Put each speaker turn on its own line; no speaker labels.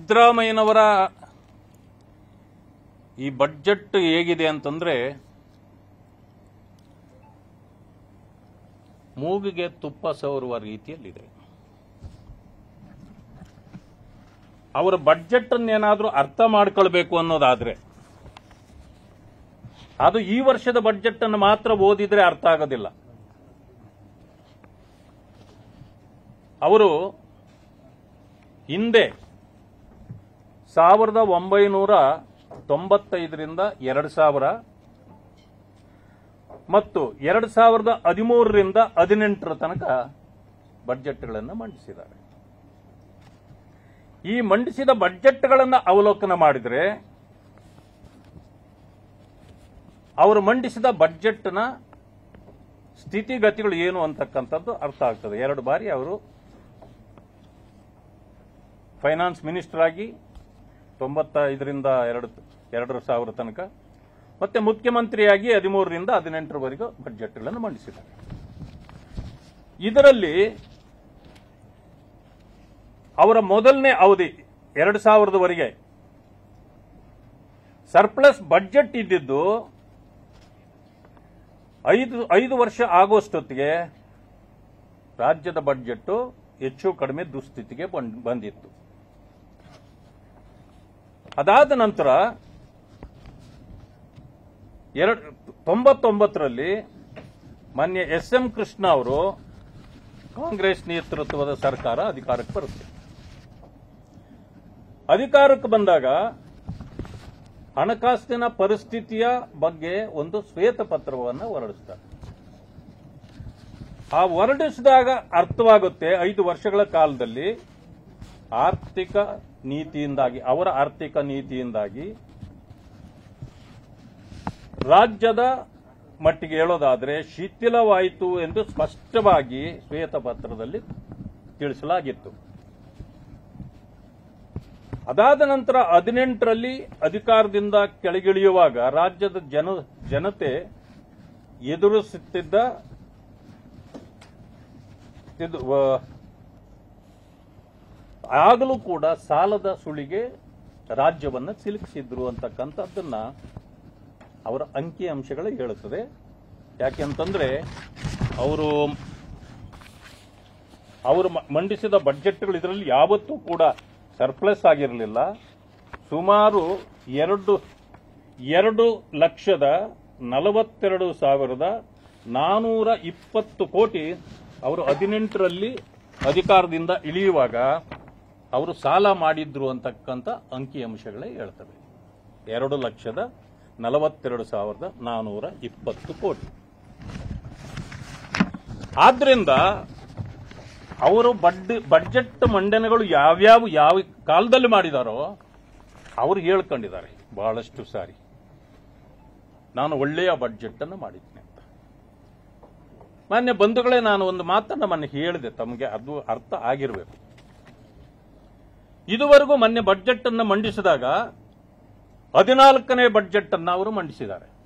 ಸಿದ್ದರಾಮಯ್ಯನವರ ಈ ಬಡ್ಜೆಟ್ ಹೇಗಿದೆ ಅಂತಂದ್ರೆ ಮೂಗಿಗೆ ತುಪ್ಪ ಸವರುವ ರೀತಿಯಲ್ಲಿದೆ ಅವರ ಬಡ್ಜೆಟ್ ಅನ್ನೇನಾದ್ರೂ ಅರ್ಥ ಮಾಡ್ಕೊಳ್ಬೇಕು ಅನ್ನೋದಾದ್ರೆ ಅದು ಈ ವರ್ಷದ ಬಡ್ಜೆಟ್ ಅನ್ನು ಮಾತ್ರ ಓದಿದ್ರೆ ಅರ್ಥ ಆಗೋದಿಲ್ಲ ಅವರು ಹಿಂದೆ ಸಾವಿರದ ಒಂಬೈನೂರ ತೊಂಬತ್ತೈದರಿಂದ ಎರಡು ಸಾವಿರ ಮತ್ತು ಎರಡು ಸಾವಿರದ ಹದಿಮೂರರಿಂದ ಹದಿನೆಂಟರ ತನಕ ಬಡ್ಜೆಟ್ಗಳನ್ನು ಮಂಡಿಸಿದ್ದಾರೆ ಈ ಮಂಡಿಸಿದ ಬಡ್ಜೆಟ್ಗಳನ್ನು ಅವಲೋಕನ ಮಾಡಿದರೆ ಅವರು ಮಂಡಿಸಿದ ಬಡ್ಜೆಟ್ನ ಸ್ಥಿತಿಗತಿಗಳು ಏನು ಅಂತಕ್ಕಂಥದ್ದು ಅರ್ಥ ಆಗ್ತದೆ ಎರಡು ಬಾರಿ ಅವರು ಫೈನಾನ್ಸ್ ಮಿನಿಸ್ಟರ್ ಆಗಿ ತೊಂಬತ್ತೈದರಿಂದ ಎರಡು ಎರಡರ ಸಾವಿರ ತನಕ ಮತ್ತೆ ಮುಖ್ಯಮಂತ್ರಿಯಾಗಿ ಹದಿಮೂರರಿಂದ ಹದಿನೆಂಟರವರೆಗೂ ಬಡ್ಜೆಟ್ಗಳನ್ನು ಮಂಡಿಸಿದ್ದಾರೆ ಇದರಲ್ಲಿ ಅವರ ಮೊದಲನೇ ಅವಧಿ ಎರಡು ಸಾವಿರದವರೆಗೆ ಸರ್ಪ್ಲಸ್ ಬಡ್ಜೆಟ್ ಇದ್ದಿದ್ದು ಐದು ಐದು ವರ್ಷ ಆಗೋಷ್ಟೊತ್ತಿಗೆ ರಾಜ್ಯದ ಬಡ್ಜೆಟ್ ಹೆಚ್ಚು ಕಡಿಮೆ ದುಸ್ಥಿತಿಗೆ ಬಂದ್- ಬಂದಿತ್ತು ಅದಾದ ನಂತರ ಎರಡು ತೊಂಬತ್ತೊಂಬತ್ತರಲ್ಲಿ ಮಾನ್ಯ ಎಸ್ ಎಂ ಕೃಷ್ಣ ಅವರು ಕಾಂಗ್ರೆಸ್ ನೇತೃತ್ವದ ಸರ್ಕಾರ ಅಧಿಕಾರಕ್ಕೆ ಬರುತ್ತೆ ಅಧಿಕಾರಕ್ಕೆ ಬಂದಾಗ ಹಣಕಾಸಿನ ಪರಿಸ್ಥಿತಿಯ ಬಗ್ಗೆ ಒಂದು ಶ್ವೇತಪತ್ರವನ್ನು ಹೊರಡಿಸ್ತಾರೆ ಆ ಹೊರಡಿಸಿದಾಗ ಅರ್ಥವಾಗುತ್ತೆ ಐದು ವರ್ಷಗಳ ಕಾಲದಲ್ಲಿ ಆರ್ಥಿಕ ನೀತಿಯಿಂದಾಗಿ ಅವರ ಆರ್ಥಿಕ ನೀತಿಯಿಂದಾಗಿ ರಾಜ್ಯದ ಮಟ್ಟಿಗೆ ಹೇಳೋದಾದ್ರೆ ಶಿಥಿಲವಾಯಿತು ಎಂದು ಸ್ಪಷ್ಟವಾಗಿ ಶ್ವೇತಪತ್ರದಲ್ಲಿ ತಿಳಿಸಲಾಗಿತ್ತು ಅದಾದ ನಂತರ ಹದಿನೆಂಟರಲ್ಲಿ ಅಧಿಕಾರದಿಂದ ಕೆಳಗಿಳಿಯುವಾಗ ರಾಜ್ಯದ ಜನ ಜನತೆ ಎದುರಿಸುತ್ತಿದ್ದ ಇದು, ಆ, ಆಗಲೂ ಕೂಡ ಸಾಲದ ಸುಳಿಗೆ ರಾಜ್ಯವನ್ನು ಸಿಲುಕಿಸಿದ್ರು ಅಂತಕ್ಕಂಥದ್ದನ್ನ ಅವರ ಅಂಕಿ ಅಂಶಗಳು ಹೇಳುತ್ತದೆ ಯಾಕೆಂತಂದ್ರೆ ಅವರು ಅವರು ಮ- ಮಂಡಿಸಿದ ಬಡ್ಜೆಟ್ಗಳು ಇದರಲ್ಲಿ ಯಾವತ್ತೂ ಕೂಡ ಸರ್ಪ್ಲಸ್ ಆಗಿರಲಿಲ್ಲ ಸುಮಾರು ಎರಡು ಎರಡು ಲಕ್ಷದ ನಲವತ್ತೆರಡು ಸಾವಿರದ ನಾನೂರ ಇಪ್ಪತ್ತು ಕೋಟಿ ಅವರು ಹದಿನೆಂಟರಲ್ಲಿ ಅಧಿಕಾರದಿಂದ ಇಳಿಯುವಾಗ ಅವರು ಸಾಲ ಮಾಡಿದ್ರು ಅಂತಕ್ಕಂಥ ಅಂಕಿಅಂಶಗಳೇ ಹೇಳ್ತವೆ ಎರಡು ಲಕ್ಷದ ನಲವತ್ತೆರಡು ಸಾವಿರದ ನಾನೂರ ಇಪ್ಪತ್ತು ಕೋಟಿ ಆದ್ರಿಂದ ಅವರು ಬಡ್ ಬಡ್ಜೆಟ್ ಮಂಡನೆಗಳು ಯಾವ್ಯಾವ ಯಾವ ಕಾಲದಲ್ಲಿ ಮಾಡಿದಾರೋ ಅವರು ಹೇಳ್ಕೊಂಡಿದ್ದಾರೆ ಬಹಳಷ್ಟು ಸಾರಿ ನಾನು ಒಳ್ಳೆಯ ಬಡ್ಜೆಟ್ ಅನ್ನು ಮಾಡಿದ್ದೀನಿ ಅಂತ ಮಾನ್ಯ ಬಂಧುಗಳೇ ನಾನು ಒಂದು ಮಾತನ್ನ ಮೊನ್ನೆ ಹೇಳಿದೆ ತಮಗೆ ಅದು ಅರ್ಥ ಆಗಿರಬೇಕು ಇದುವರೆಗೂ ಮೊನ್ನೆ ಬಡ್ಜೆಟ್ ಅನ್ನು ಮಂಡಿಸಿದಾಗ ಹದಿನಾಲ್ಕನೇ ಬಡ್ಜೆಟ್ ಅನ್ನು ಅವರು ಮಂಡಿಸಿದ್ದಾರೆ